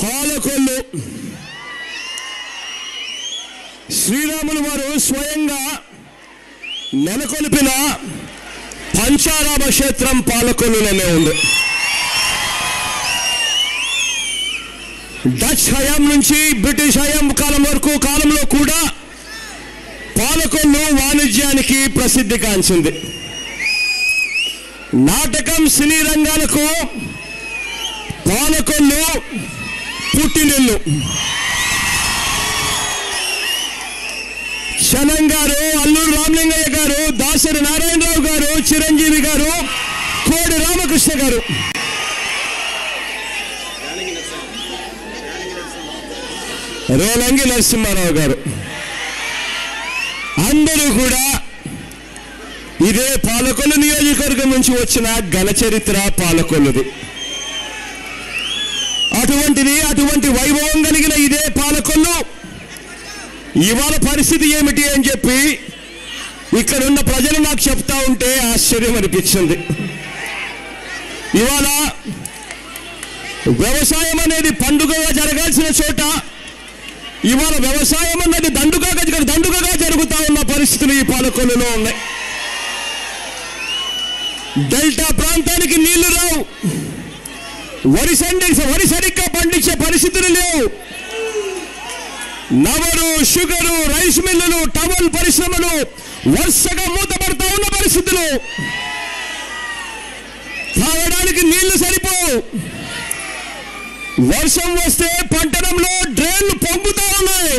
పాలకొల్లు శ్రీరాములు వారు స్వయంగా నెలకొల్పిన పంచారామ క్షేత్రం పాలకొల్లులోనే ఉంది డచ్ హయాం నుంచి బ్రిటిష్ హయాం కాలం వరకు కాలంలో కూడా పాలకొల్లు వాణిజ్యానికి ప్రసిద్ధి కాంచింది నాటకం సినీ రంగాలకు పాలకొల్లు పుట్టినిల్లు శనం గారు అల్లూరు రామలింగయ్య గారు దాసరి నారాయణరావు గారు చిరంజీవి గారు కోడి రామకృష్ణ గారు రేలంగి నరసింహారావు గారు అందరూ కూడా ఇదే పాలకొల్లు నియోజకవర్గం నుంచి వచ్చిన ఘన చరిత్ర పాలకొల్లుది అటువంటిది అటువంటి వైభవం కలిగిన ఇదే పాలకొల్లు ఇవాళ పరిస్థితి ఏమిటి అని చెప్పి ఇక్కడున్న ప్రజలు నాకు చెప్తా ఉంటే ఆశ్చర్యం అనిపించింది ఇవాళ వ్యవసాయం అనేది పండుగగా జరగాల్సిన చోట ఇవాళ వ్యవసాయం అన్నది దండుగగా దండుగగా జరుగుతా ఉన్న పరిస్థితులు ఈ పాలకొల్లులో ఉన్నాయి డెల్టా ప్రాంతానికి నీళ్లు రావు వరి సండి వరి సరిగ్గా పండించే పరిస్థితులు లేవు నవరు షుగరు రైస్ మిల్లులు టవల్ పరిశ్రమలు వరుసగా మూతపడతా ఉన్న పరిస్థితులు తాగడానికి నీళ్లు సరిపోవు వర్షం వస్తే పట్టణంలో డ్రైన్లు పొంగుతా ఉన్నాయి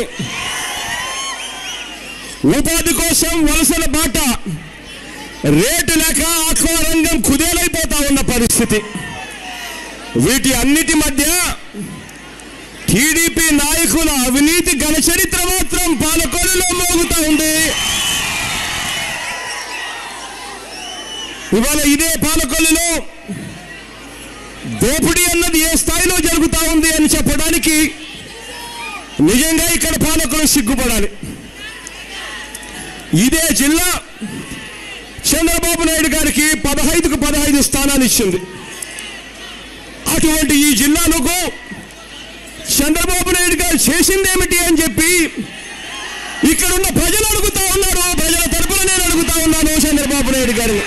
ఉపాధి కోసం వలసల బాట రేటు లేక ఆక్వా రంగం కుదేలైపోతా ఉన్న పరిస్థితి వీటి అన్నిటి మధ్య టీడీపీ నాయకుల అవినీతి ఘన చరిత్ర మాత్రం పాలకొల్లులో మోగుతా ఉంది ఇవాళ ఇదే పాలకొల్లులో దోపిడీ అన్నది ఏ స్థాయిలో జరుగుతా ఉంది అని చెప్పడానికి నిజంగా ఇక్కడ పాలకులు సిగ్గుపడాలి ఇదే జిల్లా చంద్రబాబు నాయుడు గారికి పదహైదుకు పదహైదు స్థానాలు ఇచ్చింది అటువంటి ఈ జిల్లాలకు చంద్రబాబు నాయుడు గారు చేసింది ఏమిటి అని చెప్పి ఇక్కడున్న ప్రజలు అడుగుతా ఉన్నారు ప్రజల తరపున నేను అడుగుతా ఉన్నాను చంద్రబాబు నాయుడు గారిని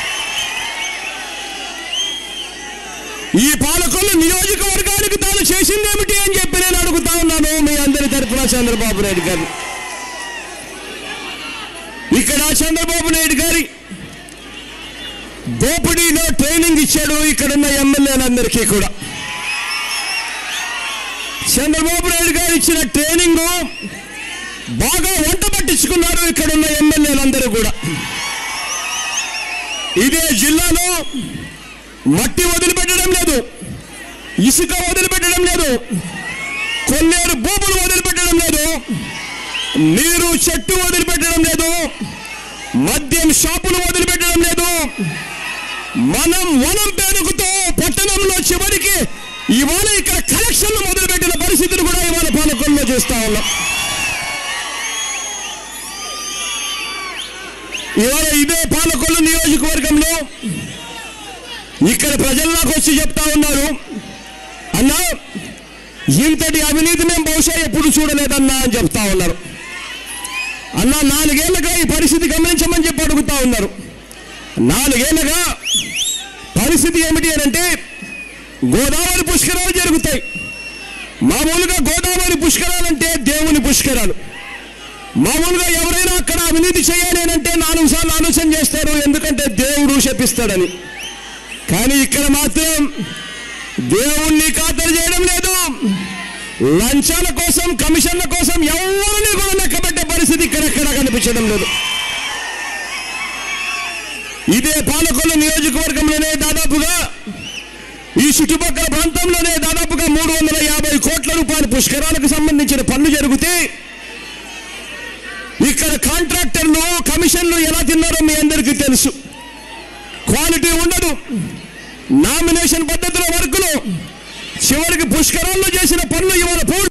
ఈ పాలకొల్లు నియోజకవర్గానికి తాను చేసింది ఏమిటి అని చెప్పి నేను అడుగుతా ఉన్నాను మీ అందరి తరపున చంద్రబాబు నాయుడు గారిని ఇక్కడ చంద్రబాబు నాయుడు గారి దోపిడీలో ట్రైనింగ్ ఇచ్చాడు ఇక్కడున్న ఎమ్మెల్యేలందరికీ కూడా చంద్రబాబు నాయుడు గారు ఇచ్చిన ట్రైనింగ్ బాగా వంట పట్టించుకున్నారు ఇక్కడున్న ఎమ్మెల్యేలందరూ కూడా ఇదే జిల్లాలో మట్టి వదిలిపెట్టడం లేదు ఇసుక వదిలిపెట్టడం లేదు కొన్నేరు భూములు వదిలిపెట్టడం లేదు నీరు చెట్టు వదిలిపెట్టడం లేదు మద్యం షాపులు వదిలిపెట్టడం లేదు మనం వనం పేరుకుతో పట్టణంలో చివరికి ఇవాళ ఇక్కడ కలెక్షన్లు మొదలుపెట్టిన పరిస్థితులు కూడా ఇవాళ పాలకొల్లో చూస్తా ఉన్నాం ఇవాళ ఇదే పాలకొల్లు నియోజకవర్గంలో ఇక్కడ ప్రజలు నాకు వచ్చి చెప్తా ఉన్నారు అన్నా ఇంతటి అవినీతి మేము బహుశా ఎప్పుడు చూడలేదన్నా అని చెప్తా ఉన్నారు అన్నా నాలుగేళ్లుగా ఈ పరిస్థితి గమనించమని చెప్పి అడుగుతా ఉన్నారు నాలుగేళ్లుగా పరిస్థితి ఏమిటి అని అంటే గోదావరి పుష్కరాలు జరుగుతాయి మామూలుగా గోదావరి పుష్కరాలంటే దేవుని పుష్కరాలు మామూలుగా ఎవరైనా అక్కడ అవినీతి చేయాలి అని అంటే నాలుగు సార్లు ఆలోచన చేస్తారు ఎందుకంటే దేవుడు శపిస్తాడని కానీ ఇక్కడ మాత్రం దేవుణ్ణి ఖాతరు చేయడం లేదు లంచాల కోసం కమిషన్ల కోసం ఎవరిని కూడా లెక్కబెట్టే పరిస్థితి ఇక్కడెక్కడ కనిపించడం లేదు ఇదే పాలకొల్లు నియోజకవర్గంలోనే దాదాపుగా ఈ చుట్టుపక్కల ప్రాంతంలోనే దాదాపుగా మూడు వందల యాభై కోట్ల రూపాయల పుష్కరాలకు సంబంధించిన పనులు జరిగితే ఇక్కడ కాంట్రాక్టర్లు కమిషన్లు ఎలా తిన్నారో మీ అందరికీ తెలుసు క్వాలిటీ ఉండదు నామినేషన్ పద్ధతిలో వర్కులు చివరికి పుష్కరాల్లో చేసిన పనులు ఇవాళ పూర్తి